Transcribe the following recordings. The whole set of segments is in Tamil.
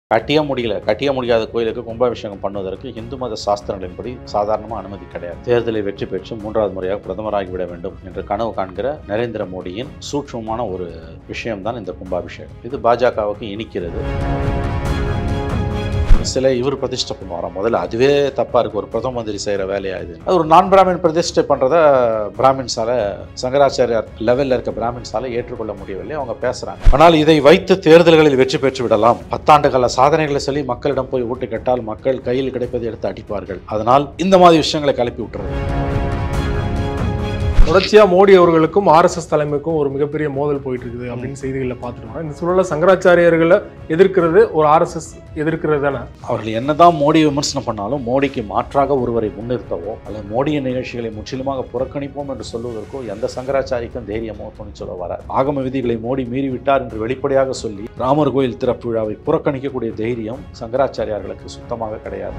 கட்டிய முடியல கட்டிய முடியாத கோயிலுக்கு கும்பாபிஷேகம் பண்ணுவதற்கு இந்து மத சாஸ்திரங்களின்படி சாதாரணமாக அனுமதி கிடையாது தேர்தலை வெற்றி பெற்று மூன்றாவது முறையாக பிரதமராகிவிட வேண்டும் என்று கனவு காண்கிற நரேந்திர மோடியின் சூட்சமான ஒரு விஷயம்தான் இந்த கும்பாபிஷேகம் இது பாஜகவுக்கு இனிக்கிறது சிலை இவர் பிரதிஷ்டை பண்ணுவாராம் முதல்ல அதுவே தப்பா இருக்கு ஒரு பிரதம மந்திரி செய்யற வேலையா இது அது ஒரு நான் பிராமின் பிரதிஷ்டை பண்றத பிராமின்ஸால சங்கராச்சாரியார் லெவல்ல இருக்க பிராமின்ஸால ஏற்றுக்கொள்ள முடியவில்லை அவங்க பேசுறாங்க ஆனால் இதை வைத்து தேர்தல்களில் வெற்றி பெற்று விடலாம் பத்தாண்டு கால சாதனைகளை சொல்லி மக்களிடம் போய் ஓட்டு கேட்டால் மக்கள் கையில் கிடைப்பதை எடுத்து அடிப்பார்கள் அதனால் இந்த மாதிரி விஷயங்களை கிளப்பி விட்டுறது தொடர்ச்சியா மோடி அவர்களுக்கும் ஆர்எஸ்எஸ் தலைமைக்கும் ஒரு மிகப்பெரிய மோதல் போயிட்டு இருக்குது அப்படின்னு செய்திகளில் பார்த்துட்டு வரோம் இந்த சூழல்ல சங்கராச்சாரியர்களை எதிர்க்கிறது ஒரு ஆர்எஸ்எஸ் எதிர்க்கிறது தானே அவர்கள் என்னதான் மோடி விமர்சனம் பண்ணாலும் மோடிக்கு மாற்றாக ஒருவரை முன்னிறுத்தவோ அல்லது மோடியின் நிகழ்ச்சிகளை முற்றிலுமாக புறக்கணிப்போம் என்று சொல்வதற்கோ எந்த சங்கராச்சாரிக்கும் தைரியமோ துணிச்சலோ வராது ஆகம விதிகளை மோடி மீறிவிட்டார் என்று வெளிப்படையாக சொல்லி ராமர் கோயில் திறப்பு விழாவை புறக்கணிக்கக்கூடிய தைரியம் சங்கராச்சாரியார்களுக்கு சுத்தமாக கிடையாது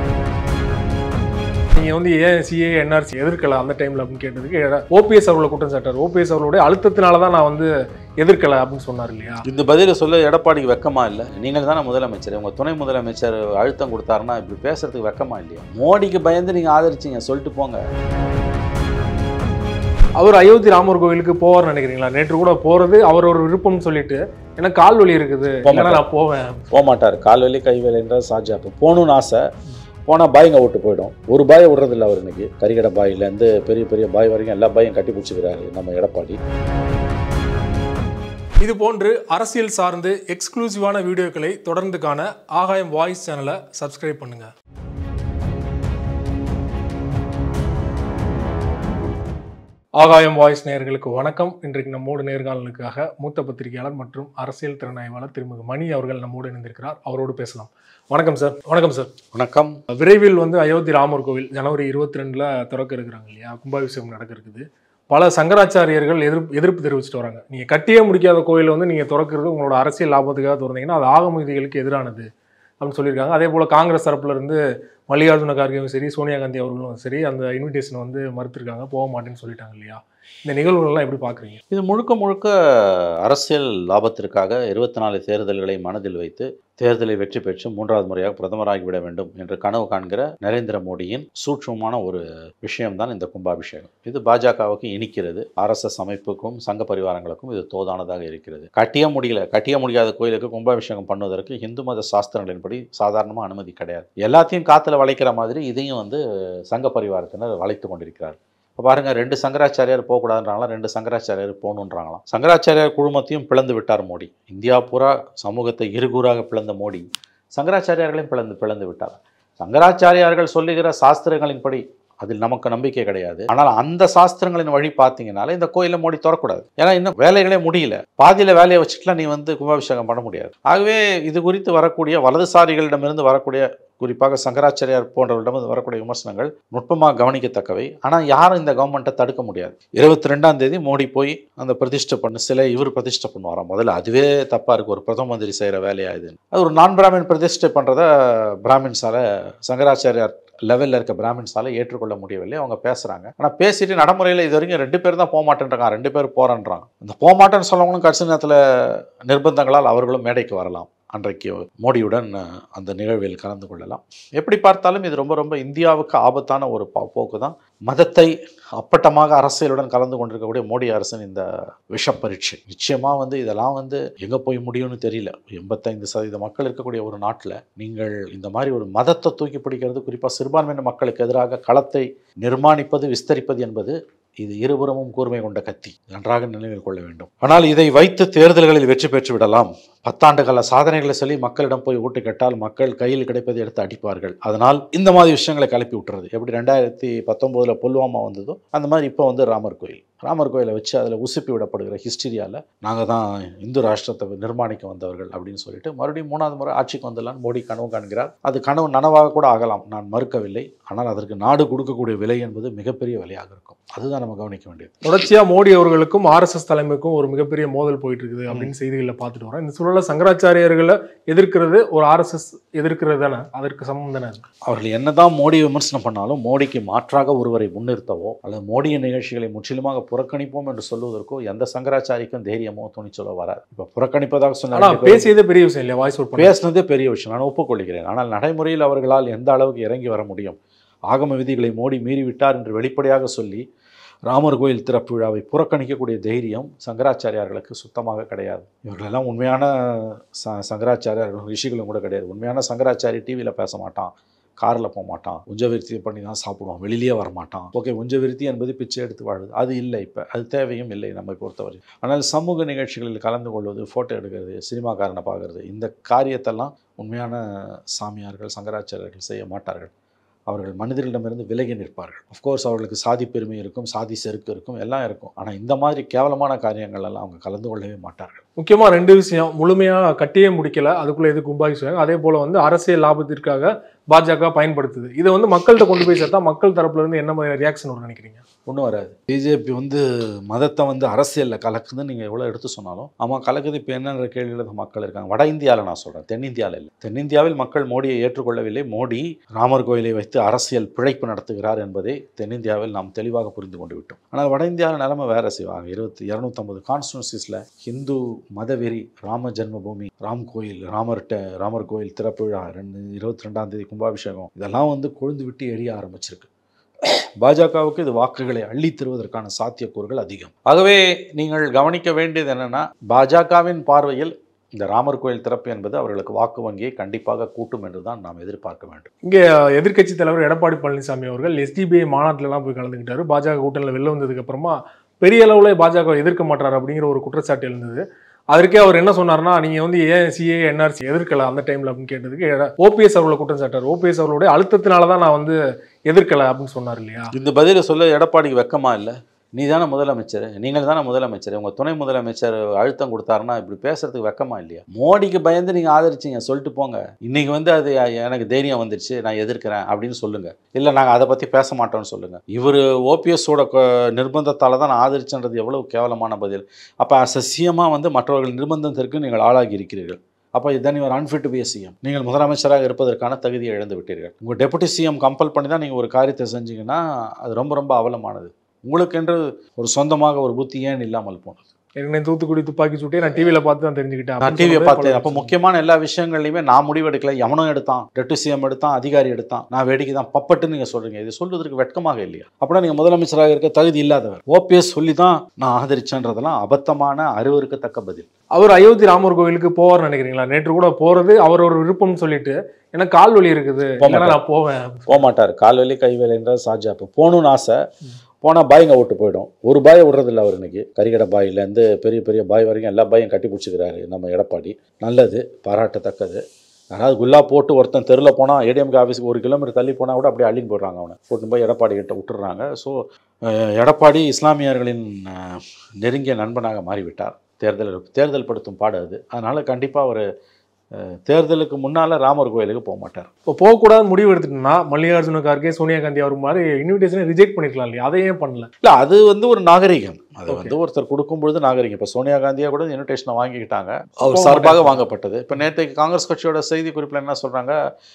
நீங்க வந்து ஏன் சிஏ என்ஆர்சி எதிர்க்கல அந்த டைம்ல அப்படின்னு கேட்டதுக்கு ஓபிஎஸ் அவர்களை குற்றம் சாட்டார் ஓபிஎஸ் அவர்களுடைய அழுத்தத்தினால தான் நான் வந்து எதிர்க்கல அப்படின்னு சொன்னார் இல்லையா இந்த பதிலை சொல்ல எடப்பாடிக்கு வெக்கமா இல்லை நீங்கள் தானே முதலமைச்சர் உங்க துணை முதலமைச்சர் அழுத்தம் கொடுத்தாருன்னா இப்படி பேசுறதுக்கு வெக்கமா இல்லையா மோடிக்கு பயந்து நீங்க ஆதரிச்சீங்க சொல்லிட்டு போங்க அவர் அயோத்தி ராமர் கோவிலுக்கு போவார்னு நினைக்கிறீங்களா நேற்று கூட போறது அவர் ஒரு விருப்பம்னு சொல்லிட்டு எனக்கு கால் வலி இருக்குது இல்லைன்னா நான் போவேன் போக மாட்டார் கால்வலி கைவேலைன்றது சாஜாப்பு போகணும்னு ஆசை போனால் பாய்ங்க விட்டு போயிடும் ஒரு பாயை விடுறதில்ல அவர் இன்னைக்கு கரிகடை பாயிலேருந்து பெரிய பெரிய பாய் வரைக்கும் எல்லா பாயும் கட்டி பிடிச்சிக்கிறாரு நம்ம எடப்பாடி இது போன்று அரசியல் சார்ந்து எக்ஸ்க்ளூசிவான வீடியோக்களை தொடர்ந்து காண ஆகாயம் வாய்ஸ் சேனலை சப்ஸ்கிரைப் பண்ணுங்க ஆகாயம் வாய்ஸ் நேயர்களுக்கு வணக்கம் இன்றைக்கு நம்மோடு நேர்காணலுக்காக மூத்த பத்திரிகையாளர் மற்றும் அரசியல் திறனாய்வாளர் திருமிகு மணி அவர்கள் நம்மோடு இணைந்திருக்கிறார் அவரோடு பேசலாம் வணக்கம் சார் வணக்கம் சார் வணக்கம் விரைவில் வந்து அயோத்தி ராமர் கோவில் ஜனவரி இருபத்தி ரெண்டுல திறக்க இருக்கிறாங்க இல்லையா கும்பாபிஷேகம் நடக்க இருக்குது பல சங்கராச்சாரியர்கள் எதிர்ப்பு எதிர்ப்பு தெரிவிச்சுட்டு வராங்க நீங்க கட்டியே முடிக்காத கோயில் வந்து நீங்க திறக்கிறது உங்களோட அரசியல் லாபத்துக்காக திறந்தீங்கன்னா அது ஆகம விதிகளுக்கு எதிரானது அப்படின்னு சொல்லியிருக்காங்க அதே போல காங்கிரஸ் தரப்புல இருந்து மல்லிகார்ஜுன கார்கேவும் சரி சோனியா காந்தி அவர்களும் சரி அந்த இன்விடேஷனை வந்து மறுத்திருக்காங்க போக மாட்டேன்னு சொல்லிட்டாங்க இல்லையா இந்த நிகழ்வுகள்லாம் எப்படி பாக்குறீங்க இது முழுக்க முழுக்க அரசியல் லாபத்திற்காக இருபத்தி நாலு தேர்தல்களை மனதில் வைத்து தேர்தலை வெற்றி பெற்று மூன்றாவது முறையாக பிரதமராகிவிட வேண்டும் என்று கனவு காண்கிற நரேந்திர மோடியின் சூட்சமான ஒரு விஷயம்தான் இந்த கும்பாபிஷேகம் இது பாஜகவுக்கு இனிக்கிறது ஆர்எஸ்எஸ் அமைப்புக்கும் சங்க பரிவாரங்களுக்கும் இது தோதானதாக இருக்கிறது கட்டிய முடியல கட்டிய முடியாத கோயிலுக்கு கும்பாபிஷேகம் பண்ணுவதற்கு இந்து மத சாஸ்திரங்களின்படி சாதாரணமாக அனுமதி கிடையாது எல்லாத்தையும் காத்துல வளைக்கிற மாதிரி இதையும் வந்து சங்க பரிவாரத்தினர் வளைத்து கொண்டிருக்கிறார் இப்போ பாருங்க ரெண்டு சங்கராச்சாரியார் போகக்கூடாதுன்றாங்களா ரெண்டு சங்கராச்சாரியார் போகணுன்றாங்களாம் சங்கராச்சாரியார் குழுமத்தையும் பிளந்து விட்டார் மோடி இந்தியா பூரா சமூகத்தை இருகூறாக பிளந்த மோடி சங்கராச்சாரியார்களையும் பிளந்து பிளந்து விட்டார் சங்கராச்சாரியார்கள் சொல்லுகிற சாஸ்திரங்களின்படி அதில் நமக்கு நம்பிக்கை கிடையாது ஆனால் அந்த சாஸ்திரங்களின் வழி பார்த்தீங்கனால இந்த கோயிலை மோடி திறக்கூடாது ஏன்னா இன்னும் வேலைகளே முடியல பாதியில் வேலையை வச்சுட்டுலாம் நீ வந்து கும்பாபிஷேகம் பண்ண முடியாது ஆகவே இது குறித்து வரக்கூடிய வலதுசாரிகளிடமிருந்து வரக்கூடிய குறிப்பாக சங்கராச்சாரியார் போன்றவரிடம் வரக்கூடிய விமர்சனங்கள் நுட்பமாக கவனிக்கத்தக்கவை ஆனால் யாரும் இந்த கவர்மெண்ட்டை தடுக்க முடியாது இருபத்தி ரெண்டாம் தேதி மோடி போய் அந்த பிரதிஷ்டை பண்ண சிலை இவர் பிரதிஷ்டை பண்ணுவாராம் முதல்ல அதுவே தப்பாக இருக்கு ஒரு பிரதம மந்திரி செய்கிற வேலையா இது அது ஒரு நான் பிராமின் பிரதிஷ்டை பண்ணுறத பிராமின்ஸால சங்கராச்சாரியார் லெவலில் இருக்க பிராமின்ஸால ஏற்றுக்கொள்ள முடியவில்லை அவங்க பேசுகிறாங்க ஆனால் பேசிட்டு நடைமுறையில் இது வரைக்கும் ரெண்டு பேர் தான் போக மாட்டேன்றாங்க ரெண்டு பேர் போகிறேன்றாங்க இந்த போக மாட்டேன்னு சொல்லவங்களும் கடைசி நேரத்தில் நிர்பந்தங்களால் அவர்களும் மேடைக்கு வரலாம் அன்றைக்கு மோடியுடன் அஹ், அந்த நிகழ்வில் கலந்து கொள்ளலாம் எப்படி பார்த்தாலும் இது ரொம்ப ரொம்ப இந்தியாவுக்கு ஆபத்தான ஒரு பா- போக்கு தான் மதத்தை அப்பட்டமாக அரசியலுடன் கலந்து கொண்டிருக்கக்கூடிய மோடி அரசின் இந்த விஷ பரீட்சை நிச்சயமாக வந்து இதெல்லாம் வந்து எங்கே போய் முடியும்னு தெரியல எண்பத்தைந்து சதவீத மக்கள் இருக்கக்கூடிய ஒரு நாட்டில் நீங்கள் இந்த மாதிரி ஒரு மதத்தை தூக்கி பிடிக்கிறது குறிப்பாக சிறுபான்மையின மக்களுக்கு எதிராக களத்தை நிர்மாணிப்பது விஸ்தரிப்பது என்பது இது இருபுறமும் கூர்மை கொண்ட கத்தி நன்றாக நினைவில் கொள்ள வேண்டும் ஆனால் இதை வைத்து தேர்தல்களில் வெற்றி பெற்று விடலாம் பத்தாண்டு கால சாதனைகளை சொல்லி மக்களிடம் போய் ஓட்டு கேட்டால் மக்கள் கையில் கிடைப்பதை எடுத்து அடிப்பார்கள் அதனால் இந்த மாதிரி விஷயங்களை கிளப்பி விட்டுறது எப்படி ரெண்டாயிரத்தி பத்தொம்போதில் புல்வாமா வந்ததோ அந்த மாதிரி இப்போ வந்து ராமர் கோயில் ராமர் கோயிலை வச்சு அதில் உசுப்பி விடப்படுகிற ஹிஸ்டரியால் நாங்கள் தான் இந்து ராஷ்டிரத்தை நிர்மாணிக்க வந்தவர்கள் அப்படின்னு சொல்லிட்டு மறுபடியும் மூணாவது முறை ஆட்சிக்கு வந்துடலான்னு மோடி கனவு காண்கிறார் அது கனவு நனவாக கூட ஆகலாம் நான் மறுக்கவில்லை ஆனால் அதற்கு நாடு கொடுக்கக்கூடிய விலை என்பது மிகப்பெரிய விலையாக இருக்கும் அதுதான் நம்ம கவனிக்க வேண்டியது தொடர்ச்சியா மோடி அவர்களுக்கும் ஆர்எஸ்எஸ் தலைமைக்கும் ஒரு மிகப்பெரிய மோதல் போயிட்டு இருக்குது அப்படின்னு செய்திகளில் பார்த்துட்டு வரோம் இந்த சூழல்ல லெவலில் சங்கராச்சாரியர்களை எதிர்க்கிறது ஒரு ஆர்எஸ்எஸ் எதிர்க்கிறது தானே அதற்கு சமம் தானே அது? அவர்கள் என்னதான் மோடி விமர்சனம் பண்ணாலும் மோடிக்கு மாற்றாக ஒருவரை முன்னிறுத்தவோ அல்லது மோடியின் நிகழ்ச்சிகளை முற்றிலுமாக புறக்கணிப்போம் என்று சொல்வதற்கோ எந்த சங்கராச்சாரிக்கும் தைரியமோ துணிச்சலோ வராது இப்போ புறக்கணிப்பதாக ஆனா சொன்னால் பேசியதே பெரிய விஷயம் இல்லையா வாய்ஸ் அவுட் பண்ணி பேசுனதே பெரிய விஷயம் நான் ஒப்புக்கொள்கிறேன் ஆனால் நடைமுறையில் அவர்களால் எந்த அளவுக்கு இறங்கி வர முடியும் ஆகம விதிகளை மோடி மீறிவிட்டார் என்று வெளிப்படையாக சொல்லி ராமர் கோயில் திறப்பு விழாவை புறக்கணிக்கக்கூடிய தைரியம் சங்கராச்சாரியார்களுக்கு சுத்தமாக கிடையாது இவர்களெல்லாம் உண்மையான ச சங்கராச்சாரியார்கள் ரிஷிகளும் கூட கிடையாது உண்மையான சங்கராச்சாரி டிவியில் பேச மாட்டான் காரில் போக மாட்டான் உஞ்சவிருத்தி பண்ணி தான் சாப்பிடுவான் வெளியிலேயே வர மாட்டான் ஓகே உஞ்சவிருத்தி என்பது பிச்சை எடுத்து வாழுது அது இல்லை இப்போ அது தேவையும் இல்லை நம்மை பொறுத்தவரை ஆனால் சமூக நிகழ்ச்சிகளில் கலந்து கொள்வது ஃபோட்டோ எடுக்கிறது சினிமாக்காரனை பார்க்கறது இந்த காரியத்தெல்லாம் உண்மையான சாமியார்கள் சங்கராச்சாரியர்கள் செய்ய மாட்டார்கள் அவர்கள் மனிதர்களிடமிருந்து விலகி நிற்பார்கள் அஃப்கோர்ஸ் அவர்களுக்கு சாதி பெருமை இருக்கும் சாதி செருக்கு இருக்கும் எல்லாம் இருக்கும் ஆனால் இந்த மாதிரி கேவலமான காரியங்கள் எல்லாம் அவங்க கலந்து கொள்ளவே மாட்டார்கள் முக்கியமா ரெண்டு விஷயம் முழுமையா கட்டியே முடிக்கல அதுக்குள்ள எது கும்பாகி செய்வாங்க அதே போல வந்து அரசியல் லாபத்திற்காக பாஜக பயன்படுத்துது இதை வந்து மக்கள்கிட்ட கொண்டு போய் சேர்த்தா மக்கள் தரப்புல இருந்து என்ன மாதிரி ரியாக்ஷன் வரும் நினைக்கிறீங்க ஒன்றும் வராது பிஜேபி வந்து மதத்தை வந்து அரசியலில் கலக்குதுன்னு நீங்கள் எவ்வளோ எடுத்து சொன்னாலும் ஆமாம் கலக்குது இப்போ என்னன்ற கேள்வியில் தான் மக்கள் இருக்காங்க வட இந்தியாவில் நான் சொல்கிறேன் தென்னிந்தியாவில் இல்லை தென்னிந்தியாவில் மக்கள் மோடியை ஏற்றுக்கொள்ளவில்லை மோடி ராமர் கோயிலை வைத்து அரசியல் பிழைப்பு நடத்துகிறார் என்பதை தென்னிந்தியாவில் நாம் தெளிவாக புரிந்து கொண்டு விட்டோம் ஆனால் வட இந்தியாவில் நிலைமை வேற செய்வாங்க இருபத்தி இரநூத்தம்பது கான்ஸ்டியூன்சிஸில் ஹிந்து மதவெறி ராம ஜென்மபூமி ராம் கோயில் ராமர்கிட்ட ராமர் கோயில் திறப்பு விழா ரெண்டு இருபத்தி ரெண்டாம் தேதி கும்பாபிஷேகம் இதெல்லாம் வந்து கொழுந்து விட்டு எரிய ஆரம்பிச்சிருக்கு பாஜகவுக்கு இது வாக்குகளை அள்ளித் தருவதற்கான சாத்தியக்கூறுகள் அதிகம் ஆகவே நீங்கள் கவனிக்க வேண்டியது என்னன்னா பாஜகவின் பார்வையில் இந்த ராமர் கோயில் திறப்பு என்பது அவர்களுக்கு வாக்கு வங்கியை கண்டிப்பாக கூட்டும் என்று தான் நாம் எதிர்பார்க்க வேண்டும் இங்க எதிர்க்கட்சி தலைவர் எடப்பாடி பழனிசாமி அவர்கள் எஸ்டிபிஐ மாநாட்டுல எல்லாம் போய் கலந்துக்கிட்டாரு பாஜக கூட்டணியில் வெளில வந்ததுக்கு அப்புறமா பெரிய அளவுல பாஜக எதிர்க்க மாட்டார் அப்படிங்கிற ஒரு குற்றச்சாட்டு எழுந்தது அதற்கே அவர் என்ன சொன்னார்னா நீங்க வந்து ஏன் சிஏ என்ஆர்சி எதிர்க்கல அந்த டைம்ல அப்படின்னு கேட்டதுக்கு ஓபிஎஸ் அவர்களை குற்றம் சாட்டார் ஓபிஎஸ் அவர்களுடைய அழுத்தத்தினால தான் நான் வந்து எதிர்க்கல அப்படின்னு சொன்னார் இல்லையா இந்த பதிலை சொல்ல எடப்பாடிக்கு வெக்கமா இல்லை நீ தானே முதலமைச்சர் நீங்கள் தானே முதலமைச்சர் உங்கள் துணை முதலமைச்சர் அழுத்தம் கொடுத்தாருன்னா இப்படி பேசுறதுக்கு வெக்கமா இல்லையா மோடிக்கு பயந்து நீங்கள் ஆதரிச்சீங்க சொல்லிட்டு போங்க இன்னைக்கு வந்து அது எனக்கு தைரியம் வந்துருச்சு நான் எதிர்க்கிறேன் அப்படின்னு சொல்லுங்க இல்லை நாங்கள் அதை பற்றி பேச மாட்டோம்னு சொல்லுங்க இவர் ஓபிஎஸோட நிர்பந்தத்தால் தான் நான் ஆதரிச்சன்றது எவ்வளவு கேவலமான பதில் அப்போ அசசியமாக வந்து மற்றவர்கள் நிர்பந்தத்திற்கு நீங்கள் ஆளாகி இருக்கிறீர்கள் அப்போ இதன் யுவர் அன்ஃபிட் பி சிஎம் நீங்கள் முதலமைச்சராக இருப்பதற்கான தகுதியை இழந்து விட்டீர்கள் உங்கள் டெபுட்டி சிஎம் கம்பல் பண்ணி தான் நீங்கள் ஒரு காரியத்தை செஞ்சீங்கன்னா அது ரொம்ப ரொம்ப அவலமானது உங்களுக்கென்று ஒரு சொந்தமாக ஒரு புத்தி ஏன் இல்லாமல் போனது ஏற்கனவே தூத்துக்குடி துப்பாக்கி சூட்டே நான் டிவியில பார்த்து தான் தெரிஞ்சுக்கிட்டேன் நான் அப்படின்னு டிவியை சொன்னதே பார்த்தேன் பல அப்போ விஷயம். முக்கியமான எல்லா விஷயங்கள்லையுமே நான் முடிவெடுக்கல எவனும் எடுத்தான் டெட்டு சிஎம் எடுத்தான் அதிகாரி எடுத்தான் நான் வேடிக்கை தான் பப்பட்டுன்னு நீங்கள் சொல்கிறீங்க இது சொல்வதற்கு வெட்கமாக இல்லையா அப்படின்னா நீங்கள் முதலமைச்சராக இருக்க தகுதி இல்லாதவர் ஓபிஎஸ் சொல்லி தான் நான் ஆதரிச்சேன்றதெல்லாம் அபத்தமான அறிவருக்கத்தக்க பதில் அவர் அயோத்தி ராமர் கோவிலுக்கு போவார்னு நினைக்கிறீங்களா நேற்று கூட போறது அவர் ஒரு விருப்பம்னு சொல்லிட்டு எனக்கு கால் வலி இருக்குது போக இல்லைன்னா மாட்டார். நான் போவேன் போக மாட்டார் கால்வலி கைவேலைன்ற சாஜாப்பு போகணும்னு ஆசை போனால் பாய்ங்க விட்டு போயிடும் ஒரு பாயை விடுறதில்ல அவர் இன்னைக்கு கரிகடை பாயிலேருந்து பெரிய பெரிய பாய் வரைக்கும் எல்லா பாயும் கட்டி பிடிச்சிக்கிறாரு நம்ம எடப்பாடி நல்லது பாராட்டத்தக்கது யாராவது குல்லா போட்டு ஒருத்தன் தெருவில் போனால் ஏடிஎம்கே ஆஃபீஸுக்கு ஒரு கிலோமீட்டர் தள்ளி போனால் கூட அப்படியே அள்ளின்னு போடுறாங்க அவனை கூட்டு போய் எடப்பாடி கிட்ட விட்டுறாங்க ஸோ எடப்பாடி இஸ்லாமியர்களின் அஹ், நெருங்கிய நண்பனாக மாறிவிட்டார் தேர்தல் தேர்தல் படுத்தும் பாடு அது அதனால் கண்டிப்பாக அவர் தேர்தலுக்கு முன்னால் ராமர் கோயிலுக்கு போக மாட்டார் இப்போ போகக்கூடாதுன்னு முடிவு எடுத்துட்டோம்னா மல்லிகார்ஜுன கார்கே சோனியா காந்தி அவர் மாதிரி இன்விடேஷனை ரிஜெக்ட் பண்ணிருக்கலாம் இல்லையா அதை ஏன் பண்ணல இல்லை அது வந்து ஒரு நாகரிகம் அது Okay. வந்து ஒருத்தர் கொடுக்கும் பொழுது நாகரிகம் இப்போ சோனியா காந்தியா கூட இன்விடேஷனை வாங்கிக்கிட்டாங்க அவர் போக சார்பாக மாட்டாங்க. வாங்கப்பட்டது இப்போ நேற்றைக்கு காங்கிரஸ் கட்சியோட செய்தி குறிப்பில் என்ன சொல்கிறாங்க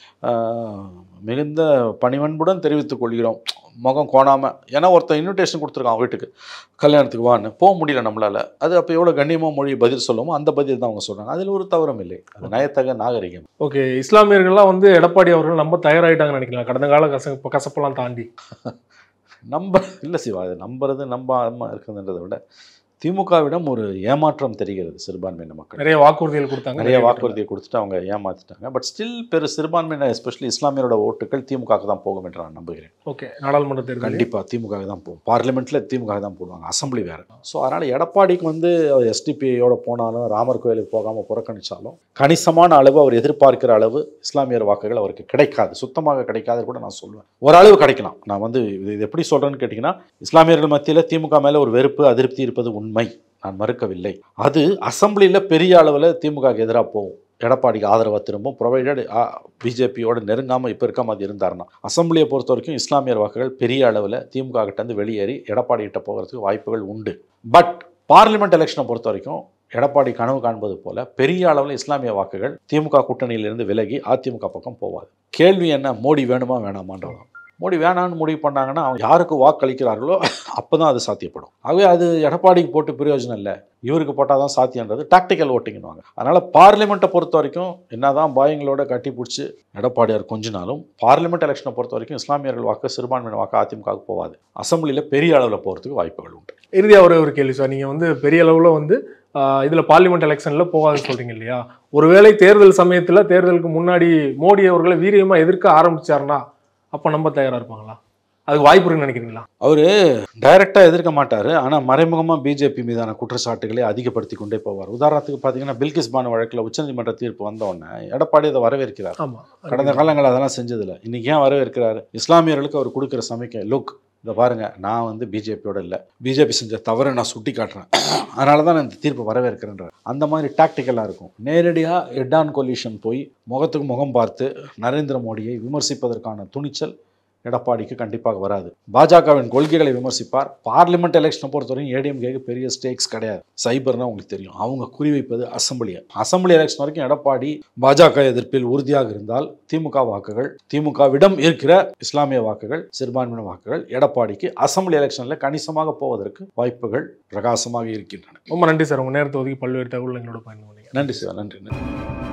மிகுந்த பணிவன்புடன் தெரிவித்துக் கொள்கிறோம் முகம் கோணாமல் ஏன்னா ஒருத்தன் இன்விடேஷன் கொடுத்துருக்கான் வீட்டுக்கு கல்யாணத்துக்கு வான்னு போக முடியல நம்மளால் அது அப்போ எவ்வளோ கண்ணியமாக மொழி பதில் சொல்லுமோ அந்த பதில் தான் அவங்க சொல்கிறாங்க அதில் ஒரு தவறும் இல்லை அது நயத்தக நாகரிகம் ஓகே இஸ்லாமியர்கள்லாம் வந்து எடப்பாடி அவர்கள் நம்ம தயாராயிட்டாங்கன்னு நினைக்கலாம் கடந்த கால கச கசப்பெல்லாம் தாண்டி நம்ப இல்லை சிவா அது நம்புறது நம்பாம இருக்கிறதுன்றதை விட திமுகவிடம் ஒரு ஏமாற்றம் தெரிகிறது சிறுபான்மையின மக்கள் நிறைய வாக்குறுதிகள் கொடுத்தாங்க நிறைய வாக்குறுதியை கொடுத்துட்டு அவங்க ஏமாத்திட்டாங்க பட் ஸ்டில் பெரு சிறுபான்மையினர் எஸ்பெஷலி இஸ்லாமியரோட ஓட்டுகள் திமுகவுக்கு தான் போகும் என்று நான் நம்புகிறேன் ஓகே நாடாளுமன்ற தேர்தல் கண்டிப்பாக திமுக தான் போகும் பார்லிமெண்ட்டில் திமுக தான் போடுவாங்க அசம்பிளி வேறு ஸோ அதனால் எடப்பாடிக்கு வந்து அவர் எஸ்டிபிஐயோட போனாலும் ராமர் கோயிலுக்கு போகாமல் புறக்கணிச்சாலும் கணிசமான அளவு அவர் எதிர்பார்க்கிற அளவு இஸ்லாமியர் வாக்குகள் அவருக்கு கிடைக்காது சுத்தமாக கிடைக்காது கூட நான் சொல்லுவேன் ஓரளவு கிடைக்கலாம் நான் வந்து இது இது எப்படி சொல்கிறேன்னு கேட்டிங்கன்னா இஸ்லாமியர்கள் மத்தியில் திமுக மேலே ஒரு வெறுப்பு அதிருப்தி இருப்பது உண்மை நான் மறுக்கவில்லை அது அசம்பிளியில் பெரிய அளவில் திமுகவுக்கு எதிராக போகும் எடப்பாடிக்கு ஆதரவாக திரும்பும் ப்ரொவைடட் பிஜேபியோட நெருங்காமல் இப்போ இருக்க மாதிரி இருந்தாருன்னா அசம்பிளியை பொறுத்த வரைக்கும் இஸ்லாமியர் வாக்குகள் பெரிய அளவில் திமுக கிட்ட இருந்து வெளியேறி எடப்பாடி கிட்ட போகிறதுக்கு வாய்ப்புகள் உண்டு பட் பார்லிமெண்ட் எலெக்ஷனை பொறுத்த வரைக்கும் எடப்பாடி கனவு காண்பது போல பெரிய அளவில் இஸ்லாமிய வாக்குகள் திமுக கூட்டணியிலிருந்து விலகி அதிமுக பக்கம் போவாது கேள்வி என்ன மோடி வேணுமா வேணாமான்றதான் மோடி வேணான்னு முடிவு பண்ணாங்கன்னா அவங்க யாருக்கு வாக்களிக்கிறார்களோ அப்போ தான் அது சாத்தியப்படும் ஆகவே அது எடப்பாடிக்கு போட்டு பிரயோஜனம் இல்லை இவருக்கு போட்டால் தான் சாத்தியன்றது டாக்டிக்கல் ஓட்டிங்கன்னுவாங்க அதனால் பார்லிமெண்ட்டை பொறுத்த வரைக்கும் என்னதான் பாயங்களோட கட்டி பிடிச்சி எடப்பாடியார் கொஞ்சினாலும் பார்லிமெண்ட் எலெக்ஷனை பொறுத்த வரைக்கும் இஸ்லாமியர்கள் வாக்கு சிறுபான்மையின வாக்கு அதிமுகவுக்கு போகாது அசம்பிளியில் பெரிய அளவில் போகிறதுக்கு வாய்ப்புகள் உண்டு இறுதியாக ஒரே ஒரு கேள்வி சார் நீங்கள் வந்து பெரிய அளவில் வந்து ஆஹ், இதுல பார்லிமெண்ட் எலெக்ஷன்ல போகாதுன்னு சொல்றீங்க இல்லையா ஒருவேளை தேர்தல் சமயத்துல தேர்தலுக்கு முன்னாடி மோடி அவர்களை வீரியமா எதிர்க்க ஆரம்பிச்சாருன்னா அப்ப நம்ம தயாரா இருப்பாங்களா அதுக்கு வாய்ப்பு இருக்குன்னு நினைக்கிறீங்களா அவர் டைரக்டாக எதிர்க்க மாட்டார் ஆனால் மறைமுகமாக பிஜேபி மீதான குற்றச்சாட்டுகளை அதிகப்படுத்தி கொண்டே போவார் உதாரணத்துக்கு பார்த்தீங்கன்னா பில்கிஸ் பானு வழக்கில் உச்சநீதிமன்ற தீர்ப்பு வந்த உடனே எடப்பாடி அதை வரவேற்கிறார் ஆமா கடந்த காலங்கள் அதெல்லாம் செஞ்சதில்ல இன்னைக்கு ஏன் வரவேற்கிறாரு இஸ்லாமியர்களுக்கு அவர் கொடுக்குற சமைக்க லுக் இதை பாருங்க நான் வந்து பிஜேபியோட இல்லை பிஜேபி செஞ்ச தவறை நான் சுட்டி காட்டுறேன் அதனால தான் நான் இந்த தீர்ப்பை வரவேற்கிறேன்ற அந்த மாதிரி டாக்டிக்கலாக இருக்கும் நேரடியாக ஹெட் கொல்யூஷன் போய் முகத்துக்கு முகம் பார்த்து நரேந்திர மோடியை விமர்சிப்பதற்கான துணிச்சல் எடப்பாடிக்கு கண்டிப்பாக வராது பாஜகவின் கொள்கைகளை விமர்சிப்பார் பார்லிமெண்ட் எலெக்ஷனை பொறுத்தவரைக்கும் ஏடிஎம்கேக்கு பெரிய ஸ்டேக்ஸ் கிடையாது சைபர்னா உங்களுக்கு தெரியும் அவங்க குறிவைப்பது அசம்பிளியை அசம்பிளி எலெக்ஷன் வரைக்கும் எடப்பாடி பாஜக எதிர்ப்பில் உறுதியாக இருந்தால் திமுக வாக்குகள் திமுகவிடம் இருக்கிற இஸ்லாமிய வாக்குகள் சிறுபான்மையின வாக்குகள் எடப்பாடிக்கு அசம்பிளி எலெக்ஷனில் கணிசமாக போவதற்கு வாய்ப்புகள் பிரகாசமாக இருக்கின்றன ரொம்ப நன்றி சார் உங்க நேரத்தை ஒதுக்கி பல்வேறு தகவல் எங்களோட பயணம் பண்ணீங்க நன்றி சிவா நன்றி நன்றி